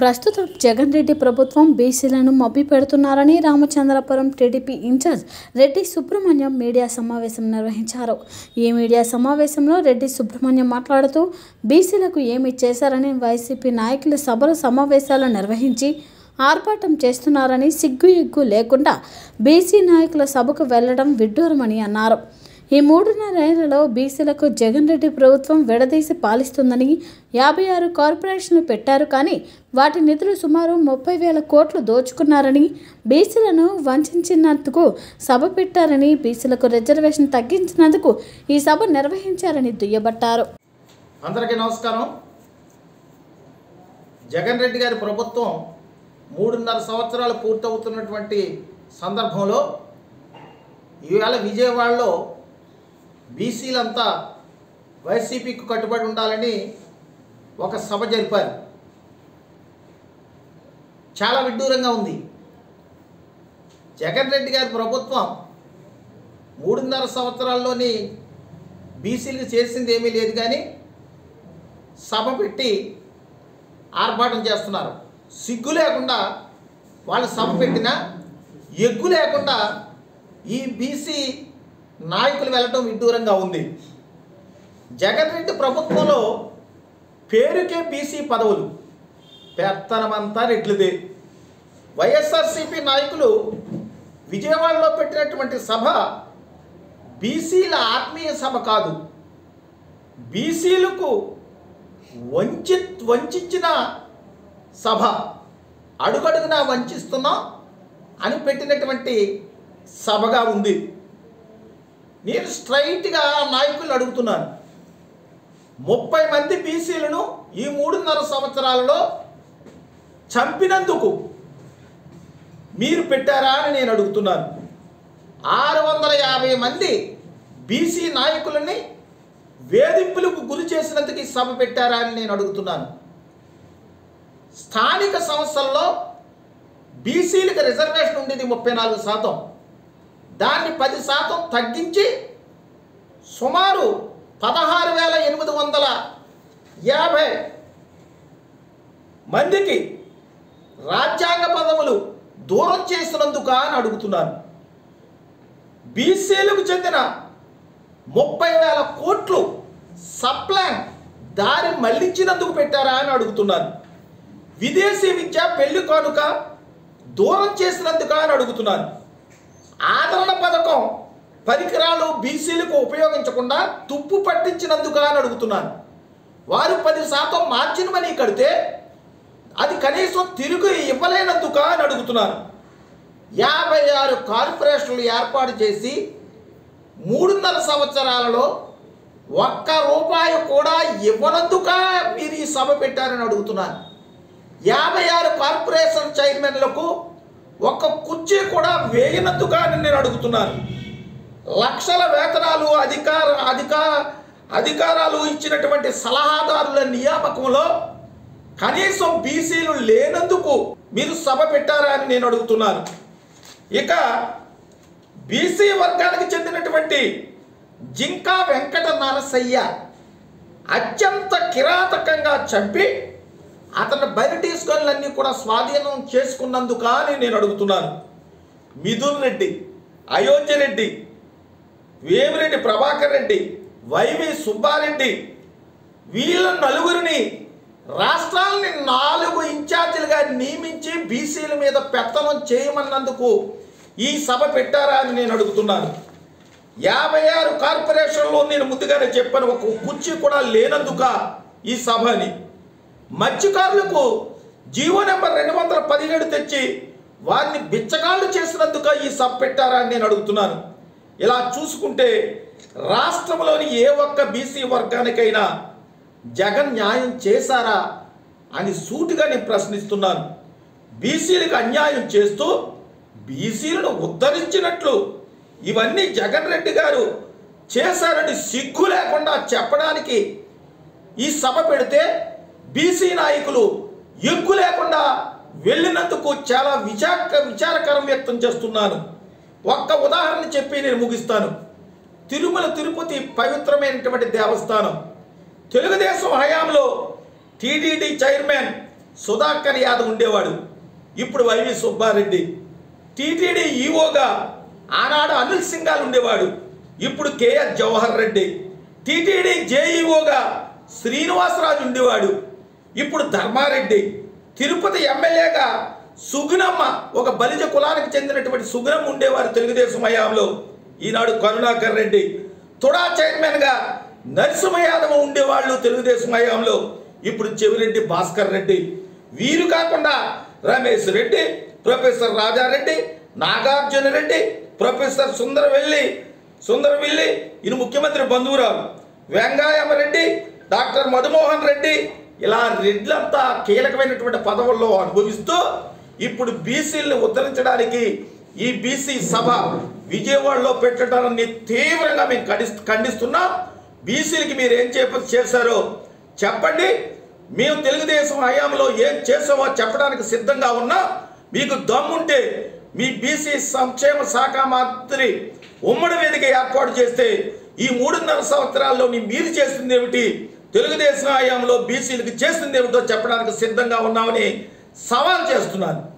ప్రస్తుతం జగన్ రెడ్డి ప్రభుత్వం బీసీలను మభ్య పెడుతున్నారని Ramachandrapuram TDP in charge Reddy Subrahmanyam media సమావేశం నిర్వహించారు ఈ మీడియా సమావేశంలో రెడ్డి సుబ్రహ్మణ్యం మాట్లాడుతూ బీసీలకు ఏమి చేశారని వైసీపీ నాయకులు సభలు సమావేశాలు నిర్వహించి ఆర్భాటం చేస్తున్నారని సిగ్గు ఎగ్గు లేకుండా బీసీ నాయకుల సభకు వెళ్లడం విడ్డూరమని అన్నారు ఈ మూడున్నరేళ్లలో బీసీలకు జగన్ రెడ్డి ప్రభుత్వం విడదీసి పాలిస్తుందని యాభై ఆరు కార్పొరేషన్లు పెట్టారు కానీ వాటి నిధులు సుమారు ముప్పై వేల కోట్లు దోచుకున్నారని బీసీలను వంచినందుకు సభ పెట్టారని బీసీలకు రిజర్వేషన్ తగ్గించినందుకు ఈ సభ నిర్వహించారని దుయ్యబట్టారు అందరికీ నమస్కారం జగన్ రెడ్డి గారి ప్రభుత్వం మూడున్నర సంవత్సరాలు పూర్తవుతున్నటువంటి సందర్భంలో ఈవేళ విజయవాడలో బీసీలంతా వైసీపీకి కట్టుబడి ఉండాలని ఒక సభ జరిపారు చాలా విడ్డూరంగా ఉంది జగన్ రెడ్డి గారి ప్రభుత్వం మూడున్నర సంవత్సరాల్లోని బీసీలకు చేసింది ఏమీ లేదు కానీ సభ పెట్టి ఆర్భాటం చేస్తున్నారు సిగ్గు లేకుండా వాళ్ళు సభ పెట్టినా ఎగ్గు లేకుండా ఈ బీసీ నాయకులు వెళ్ళటం విడ్డూరంగా ఉంది జగన్ రెడ్డి ప్రభుత్వంలో పేరుకే బీసీ పదవులు పెత్తనమంతా రెడ్లుదే వైఎస్ఆర్సీపీ నాయకులు విజయవాడలో పెట్టినటువంటి సభ బీసీల ఆత్మీయ సభ కాదు బీసీలకు వంచి వంచిన సభ అడుగడుగునా వంచిస్తున్నాం అని పెట్టినటువంటి సభగా ఉంది నేను స్ట్రైట్గా నాయకులు అడుగుతున్నాను ముప్పై మంది బీసీలను ఈ మూడున్నర సంవత్సరాలలో చంపినందుకు మీరు పెట్టారా అని నేను అడుగుతున్నాను ఆరు వందల యాభై మంది బీసీ నాయకులని వేధింపులకు గురి చేసినందుకు ఈ సభ పెట్టారా అని నేను అడుగుతున్నాను స్థానిక సంస్థల్లో బీసీలకు రిజర్వేషన్ ఉండేది ముప్పై నాలుగు శాతం దాన్ని పది శాతం తగ్గించి సుమారు పదహారు వేల ఎనిమిది వందల యాభై మందికి రాజ్యాంగ పదవులు దూరం చేసినందుక అని అడుగుతున్నాను బీసీలకు చెందిన ముప్పై వేల కోట్లు సప్లాన్ దారి మళ్లించినందుకు పెట్టారా అని అడుగుతున్నాను విదేశీ విద్య పెళ్లి కానుక దూరం చేసినందుక అని అడుగుతున్నాను ఆదరణ పథకం పరికరాలు బీసీలకు ఉపయోగించకుండా తుప్పు పట్టించినందుక అని అడుగుతున్నాను వారు పది శాతం మార్జిన్ మనీ కడితే అది కనీసం తిరిగి ఇవ్వలేనందుక అని అడుగుతున్నాను యాభై ఆరు కార్పొరేషన్లు ఏర్పాటు చేసి మూడున్నర సంవత్సరాలలో ఒక్క రూపాయి కూడా ఇవ్వనందుక మీరు ఈ సభ పెట్టారని అడుగుతున్నాను యాభై ఆరు కార్పొరేషన్ చైర్మన్లకు ఒక్క కుర్చీ కూడా వేయనందుక అని నేను అడుగుతున్నాను లక్షల వేతనాలు అధికార అధికార అధికారాలు ఇచ్చినటువంటి సలహాదారుల నియామకంలో కనీసం బీసీలు లేనందుకు మీరు సభ పెట్టారా అని నేను అడుగుతున్నాను ఇక బీసీ వర్గానికి చెందినటువంటి జింకా వెంకట నరసయ్య అత్యంత కిరాతకంగా చంపి అతని బయటీస్ గనులన్నీ కూడా స్వాధీనం చేసుకున్నందుక అని నేను అడుగుతున్నాను మిథున్ రెడ్డి అయోధ్య రెడ్డి వేమిరెడ్డి ప్రభాకర్ రెడ్డి వైవి సుబ్బారెడ్డి వీళ్ళ నలుగురిని రాష్ట్రాలని నాలుగు ఇన్ఛార్జీలుగా నియమించి బీసీల మీద పెత్తనం చేయమన్నందుకు ఈ సభ పెట్టారా అని నేను అడుగుతున్నాను యాభై ఆరు కార్పొరేషన్లో నేను ముందుగానే చెప్పాను ఒక కుర్చీ కూడా లేనందుక ఈ సభ అని మత్స్యకారులకు జీవో నెంబర్ రెండు వందల పదిహేడు తెచ్చి వారిని బిచ్చగాళ్ళు చేసినందుక ఈ సభ పెట్టారా అని నేను అడుగుతున్నాను ఇలా చూసుకుంటే రాష్ట్రంలోని ఏ ఒక్క బీసీ వర్గానికైనా జగన్ న్యాయం చేశారా అని సూటిగా నేను ప్రశ్నిస్తున్నాను బీసీలకు అన్యాయం చేస్తూ బీసీలను ఉద్ధరించినట్లు ఇవన్నీ జగన్ రెడ్డి గారు చేశారని సిగ్గు లేకుండా చెప్పడానికి ఈ సభ పెడితే బీసీ నాయకులు ఎగ్గు లేకుండా వెళ్ళినందుకు చాలా విచార విచారకరం వ్యక్తం చేస్తున్నాను ఒక్క ఉదాహరణ చెప్పి నేను ముగిస్తాను తిరుమల తిరుపతి పవిత్రమైనటువంటి దేవస్థానం తెలుగుదేశం హయాంలో టీడీడీ చైర్మన్ సుధాకర్ యాదవ్ ఉండేవాడు ఇప్పుడు వైవి సుబ్బారెడ్డి టీటీడీ ఈఓగా ఆనాడు అనిల్ సింగాల్ ఉండేవాడు ఇప్పుడు కేఎస్ జవహర్ రెడ్డి టీటీడీ జేఈఓగా శ్రీనివాసరాజు ఉండేవాడు ఇప్పుడు ధర్మారెడ్డి తిరుపతి ఎమ్మెల్యేగా సుగుణమ్మ ఒక బలిజ కులానికి చెందినటువంటి సుగుణమ్మ ఉండేవారు తెలుగుదేశం హయాంలో ఈనాడు కరుణాకర్ రెడ్డి తుడా చైర్మన్గా నరసింహ యాదవ్ ఉండేవాళ్ళు తెలుగుదేశం హయాంలో ఇప్పుడు చెవిరెడ్డి భాస్కర్ రెడ్డి వీరు కాకుండా రమేష్ రెడ్డి ప్రొఫెసర్ రాజారెడ్డి నాగార్జున రెడ్డి ప్రొఫెసర్ సుందరవెల్లి సుందరవెల్లి ఈయన ముఖ్యమంత్రి బంధువురావు వెంగాయమరెడ్డి డాక్టర్ మధుమోహన్ రెడ్డి ఇలా రెడ్లంతా కీలకమైనటువంటి పదవుల్లో అనుభవిస్తూ ఇప్పుడు బీసీలను ఉద్ధరించడానికి ఈ బీసీ సభ విజయవాడలో పెట్టడాన్ని తీవ్రంగా మేము ఖండిస్ ఖండిస్తున్నాం బీసీలకి మీరు ఏం చేప చేశారో చెప్పండి మేము తెలుగుదేశం హయాంలో ఏం చేసామో చెప్పడానికి సిద్ధంగా ఉన్నా మీకు దమ్ముంటే మీ బీసీ సంక్షేమ శాఖ మంత్రి ఉమ్మడి వేదిక ఏర్పాటు చేస్తే ఈ మూడున్నర సంవత్సరాల్లో నీ మీరు చేసింది ఏమిటి తెలుగుదేశం హయాంలో బీసీలకు చేసింది ఏమిటో చెప్పడానికి సిద్ధంగా ఉన్నామని సవాల్ చేస్తున్నాను